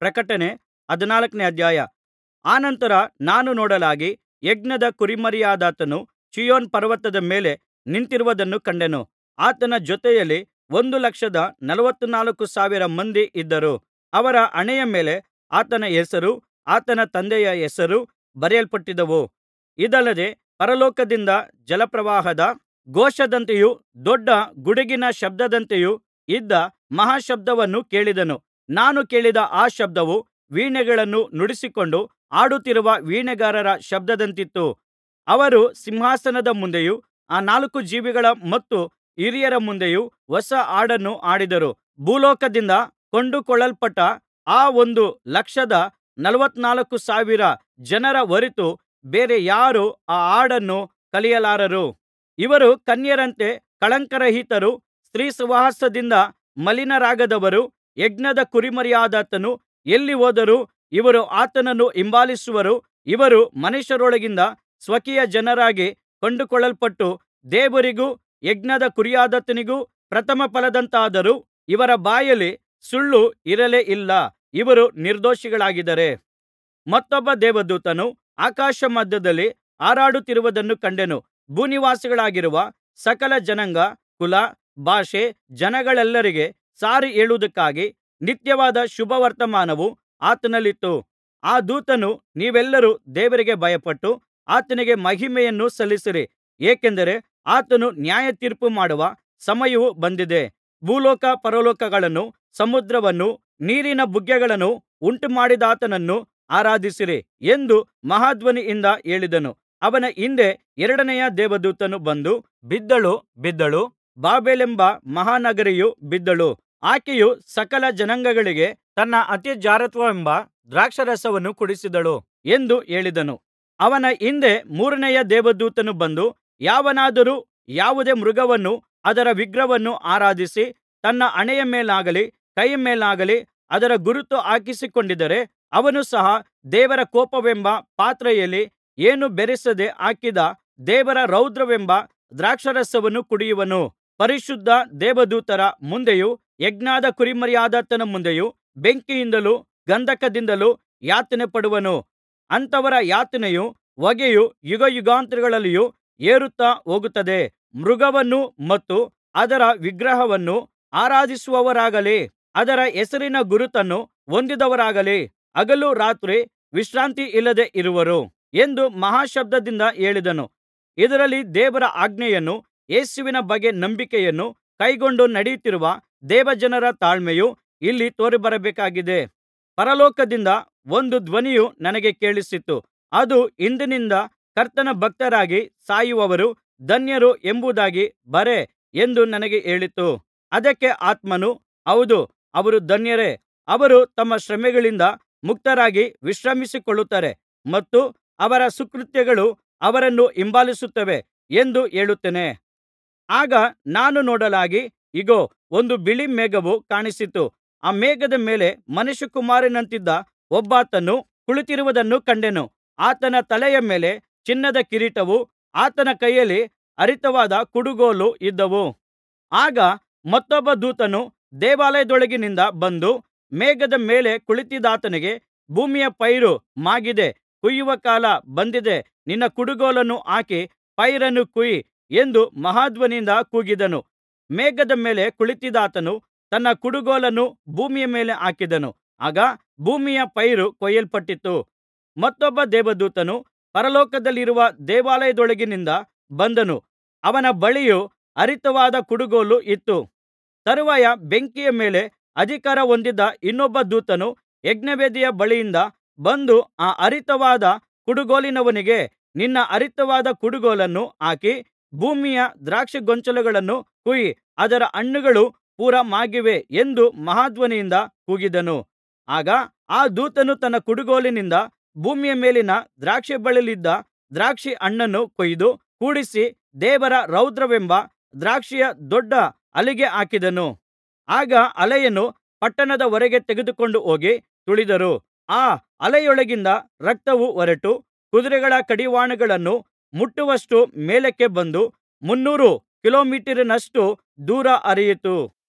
ಪ್ರಕಟಣೆ ಹದಿನಾಲ್ಕನೇ ಅಧ್ಯಾಯ ಅನಂತರ ನಾನು ನೋಡಲಾಗಿ ಯಜ್ಞದ ಕುರಿಮರಿಯಾದಾತನು ಚೀಯೋನ್ ಪರ್ವತದ ಮೇಲೆ ನಿಂತಿರುವುದನ್ನು ಕಂಡೆನು ಆತನ ಜೊತೆಯಲ್ಲಿ ಒಂದು ಲಕ್ಷದ ನಲವತ್ತನಾಲ್ಕು ಸಾವಿರ ಮಂದಿ ಇದ್ದರು ಅವರ ಹಣೆಯ ಮೇಲೆ ಆತನ ಹೆಸರೂ ಆತನ ತಂದೆಯ ಹೆಸರೂ ಬರೆಯಲ್ಪಟ್ಟಿದ್ದವು ಇದಲ್ಲದೆ ಪರಲೋಕದಿಂದ ಜಲಪ್ರವಾಹದ ಘೋಷದಂತೆಯೂ ದೊಡ್ಡ ಗುಡುಗಿನ ಶಬ್ದದಂತೆಯೂ ಇದ್ದ ಮಹಾಶಬ್ದವನ್ನು ಕೇಳಿದೆನು ನಾನು ಕೇಳಿದ ಆ ಶಬ್ದವು ವೀಣೆಗಳನ್ನು ನುಡಿಸಿಕೊಂಡು ಹಾಡುತ್ತಿರುವ ವೀಣೆಗಾರರ ಶಬ್ದದಂತಿತ್ತು ಅವರು ಸಿಂಹಾಸನದ ಮುಂದೆಯೂ ಆ ನಾಲ್ಕು ಜೀವಿಗಳ ಮತ್ತು ಹಿರಿಯರ ಮುಂದೆಯೂ ಹೊಸ ಹಾಡನ್ನು ಹಾಡಿದರು ಭೂಲೋಕದಿಂದ ಕೊಂಡುಕೊಳ್ಳಲ್ಪಟ್ಟ ಆ ಒಂದು ಲಕ್ಷದ ನಲವತ್ತನಾಲ್ಕು ಸಾವಿರ ಜನರ ಹೊರತು ಬೇರೆ ಯಾರೂ ಆ ಹಾಡನ್ನು ಕಲಿಯಲಾರರು ಇವರು ಕನ್ಯೆಯರಂತೆ ಕಳಂಕರಹಿತರು ಸ್ತ್ರೀಸಹವಾಸದಿಂದ ಮಲಿನರಾಗದವರು ಯಜ್ಞದ ಕುರಿಮರಿಯಾದಾತನು ಎಲ್ಲಿ ಹೋದರೂ ಇವರು ಆತನನ್ನು ಹಿಂಬಾಲಿಸುವರು ಇವರು ಮನುಷ್ಯರೊಳಗಿಂದ ಸ್ವಕೀಯ ಜನರಾಗಿ ಕೊಂಡುಕೊಳ್ಳಲ್ಪಟ್ಟು ದೇವರಿಗೂ ಯಜ್ಞದ ಕುರಿಯಾದಾತನಿಗೂ ಪ್ರಥಮಫಲದಂತಾದರು ಇವರ ಬಾಯಲ್ಲಿ ಸುಳ್ಳು ಇರಲೇ ಇಲ್ಲ ಇವರು ನಿರ್ದೋಷಿಗಳಾಗಿದ್ದಾರೆ ಮತ್ತೊಬ್ಬ ದೇವದೂತನು ಆಕಾಶಮಧ್ಯದಲ್ಲಿ ಹಾರಾಡುತ್ತಿರುವುದನ್ನು ಕಂಡೆನು ಭೂನಿವಾಸಿಗಳಾಗಿರುವ ಸಕಲ ಜನಾಂಗ ಕುಲ ಭಾಷೆ ಜನಗಳೆಲ್ಲರಿಗೆ ಸಾರಿ ಹೇಳುವುದಕ್ಕಾಗಿ ನಿತ್ಯವಾದ ಶುಭವರ್ತಮಾನವು ಆತನಲ್ಲಿತ್ತು ಆ ದೂತನು ನೀವೆಲ್ಲರೂ ದೇವರಿಗೆ ಭಯಪಟ್ಟು ಆತನಿಗೆ ಮಹಿಮೆಯನ್ನು ಸಲ್ಲಿಸಿರಿ ಏಕೆಂದರೆ ಆತನು ನ್ಯಾಯತೀರ್ಪು ಮಾಡುವ ಸಮಯವು ಬಂದಿದೆ ಭೂಲೋಕ ಪರಲೋಕಗಳನ್ನೂ ಸಮುದ್ರವನ್ನೂ ನೀರಿನ ಬುಗ್ಗೆಗಳನ್ನೂ ಉಂಟುಮಾಡಿದಾತನನ್ನು ಆರಾಧಿಸಿರಿ ಎಂದು ಮಹಾಧ್ವನಿಯಿಂದ ಹೇಳಿದನು ಅವನ ಹಿಂದೆ ಎರಡನೆಯ ದೇವದೂತನು ಬಂದು ಬಿದ್ದಳು ಬಿದ್ದಳು ಬಾಬೆಲೆಂಬ ಮಹಾನಗರಿಯು ಬಿದ್ದಳು ಆಕೆಯು ಸಕಲ ಜನಾಂಗಗಳಿಗೆ ತನ್ನ ಅತಿಜಾರತ್ವವೆಂಬ ದ್ರಾಕ್ಷಾರಸವನ್ನು ಕುಡಿಸಿದಳು ಎಂದು ಹೇಳಿದನು ಅವನ ಹಿಂದೆ ಮೂರನೆಯ ದೇವದೂತನು ಬಂದು ಯಾವನಾದರೂ ಯಾವುದೇ ಮೃಗವನ್ನೂ ಅದರ ವಿಗ್ರಹವನ್ನೂ ಆರಾಧಿಸಿ ತನ್ನ ಹಣೆಯ ಮೇಲಾಗಲಿ ಕೈಯ ಮೇಲಾಗಲಿ ಅದರ ಗುರುತು ಹಾಕಿಸಿಕೊಂಡಿದ್ದರೆ ಅವನು ಸಹ ದೇವರ ಕೋಪವೆಂಬ ಪಾತ್ರೆಯಲ್ಲಿ ಏನೂ ಬೆರಸದೆ ಹಾಕಿದ ದೇವರ ರೌದ್ರವೆಂಬ ದ್ರಾಕ್ಷಾರಸವನ್ನು ಕುಡಿಯುವನು ಪರಿಶುದ್ಧ ದೇವದೂತರ ಮುಂದೆಯೂ ಯಜ್ಞದ ಕುರಿಮರಿಯಾದಾತನ ಮುಂದೆಯೂ ಬೆಂಕಿಯಿಂದಲೂ ಗಂಧಕದಿಂದಲೂ ಯಾತನೆಪಡುವನು ಅಂಥವರ ಯಾತನೆಯೂ ಹೊಗೆಯೂ ಯುಗಯುಗಾಂತರಗಳಲ್ಲಿಯೂ ಏರುತ್ತಾ ಹೋಗುತ್ತದೆ ಮೃಗವನ್ನೂ ಮತ್ತು ಅದರ ವಿಗ್ರಹವನ್ನೂ ಆರಾಧಿಸುವವರಾಗಲಿ ಅದರ ಹೆಸರಿನ ಗುರುತನ್ನು ಹೊಂದಿದವರಾಗಲಿ ಹಗಲು ರಾತ್ರಿ ವಿಶ್ರಾಂತಿ ಇಲ್ಲದೆ ಇರುವರು ಎಂದು ಮಹಾಶಬ್ದದಿಂದ ಹೇಳಿದನು ಇದರಲ್ಲಿ ದೇವರ ಆಜ್ಞೆಯನ್ನೂ ಯೇಸುವಿನ ಬಗ್ಗೆ ನಂಬಿಕೆಯನ್ನೂ ಕೈಕೊಂಡು ನಡೆಯುತ್ತಿರುವ ದೇವಜನರ ತಾಳ್ಮೆಯೂ ಇಲ್ಲಿ ತೋರಿಬರಬೇಕಾಗಿದೆ ಪರಲೋಕದಿಂದ ಒಂದು ಧ್ವನಿಯು ನನಗೆ ಕೇಳಿಸಿತು ಅದು ಇಂದಿನಿಂದ ಕರ್ತನ ಭಕ್ತರಾಗಿ ಸಾಯುವವರು ಧನ್ಯರು ಎಂಬುದಾಗಿ ಬರೆ ಎಂದು ನನಗೆ ಹೇಳಿತು ಅದಕ್ಕೆ ಆತ್ಮನು ಹೌದು ಅವರು ಧನ್ಯರೇ ಅವರು ತಮ್ಮ ಶ್ರಮೆಗಳಿಂದ ಮುಕ್ತರಾಗಿ ವಿಶ್ರಮಿಸಿಕೊಳ್ಳುತ್ತಾರೆ ಮತ್ತು ಅವರ ಸುಕೃತ್ಯಗಳು ಅವರನ್ನು ಹಿಂಬಾಲಿಸುತ್ತವೆ ಎಂದು ಹೇಳುತ್ತೇನೆ ಆಗ ನಾನು ನೋಡಲಾಗಿ ಇಗೋ ಒಂದು ಬಿಳಿ ಮೇಘವು ಕಾಣಿಸಿತು ಆ ಮೇಘದ ಮೇಲೆ ಮನುಷ್ಯಕುಮಾರನಂತಿದ್ದ ಒಬ್ಬಾತನು ಕುಳಿತಿರುವುದನ್ನು ಕಂಡೆನು ಆತನ ತಲೆಯ ಮೇಲೆ ಚಿನ್ನದ ಕಿರೀಟವೂ ಆತನ ಕೈಯಲ್ಲಿ ಹರಿತವಾದ ಕುಡುಗೋಲು ಇದ್ದವು ಆಗ ಮತ್ತೊಬ್ಬ ದೂತನು ದೇವಾಲಯದೊಳಗಿನಿಂದ ಬಂದು ಮೇಘದ ಮೇಲೆ ಕುಳಿತಿದ್ದಾತನಿಗೆ ಭೂಮಿಯ ಪೈರು ಮಾಗಿದೆ ಕೊಯ್ಯುವ ಕಾಲ ಬಂದಿದೆ ನಿನ್ನ ಕುಡುಗೋಲನ್ನು ಹಾಕಿ ಪೈರನ್ನು ಕೊಯ್ಯಿ ಎಂದು ಮಹಾಧ್ವನಿಯಿಂದ ಕೂಗಿದನು ಮೇಘದ ಮೇಲೆ ಕುಳಿತಿದ್ದಾತನು ತನ್ನ ಕುಡುಗೋಲನ್ನು ಭೂಮಿಯ ಮೇಲೆ ಹಾಕಿದನು ಆಗ ಭೂಮಿಯ ಪೈರು ಕೊಯ್ಯಲ್ಪಟ್ಟಿತು ಮತ್ತೊಬ್ಬ ದೇವದೂತನು ಪರಲೋಕದಲ್ಲಿರುವ ದೇವಾಲಯದೊಳಗಿನಿಂದ ಬಂದನು ಅವನ ಬಳಿಯೂ ಹರಿತವಾದ ಕುಡುಗೋಲು ಇತ್ತು ತರುವಾಯ ಬೆಂಕಿಯ ಮೇಲೆ ಅಧಿಕಾರ ಹೊಂದಿದ್ದ ಇನ್ನೊಬ್ಬ ದೂತನು ಯಜ್ಞವೇದಿಯ ಬಳಿಯಿಂದ ಬಂದು ಆ ಹರಿತವಾದ ಕುಡುಗೋಲಿನವನಿಗೆ ನಿನ್ನ ಹರಿತವಾದ ಕುಡುಗೋಲನ್ನು ಹಾಕಿ ಭೂಮಿಯ ದ್ರಾಕ್ಷಿಗೊಂಚಲುಗಳನ್ನು ಕೊಯ್ಯಿ ಅದರ ಹಣ್ಣುಗಳು ಪೂರಾ ಮಾಗಿವೆ ಎಂದು ಮಹಾಧ್ವನಿಯಿಂದ ಕೂಗಿದನು ಆಗ ಆ ದೂತನು ತನ್ನ ಕುಡುಗೋಲಿನಿಂದ ಭೂಮಿಯ ಮೇಲಿನ ದ್ರಾಕ್ಷಿಬಳ್ಳಿಯಲ್ಲಿದ್ದ ದ್ರಾಕ್ಷಿ ಹಣ್ಣನ್ನು ಕೊಯ್ದು ಕೂಡಿಸಿ ದೇವರ ರೌದ್ರವೆಂಬ ದ್ರಾಕ್ಷಿಯ ದೊಡ್ಡ ಆಲೆಗೆ ಹಾಕಿದನು ಆಗ ಆಲೆಯನ್ನು ಪಟ್ಟಣದ ಹೊರಗೆ ತೆಗೆದುಕೊಂಡು ಹೋಗಿ ತುಳಿದರು ಆ ಆಲೆಯೊಳಗಿಂದ ರಕ್ತವು ಹೊರಟು ಕುದುರೆಗಳ ಕಡಿವಾಣಗಳನ್ನು ಮುಟ್ಟುವಷ್ಟು ಮೇಲಕ್ಕೆ ಬಂದು ಮುನ್ನೂರು ಕಿಲೋಮೀಟರಿನಷ್ಟು ದೂರ ಹರಿಯಿತು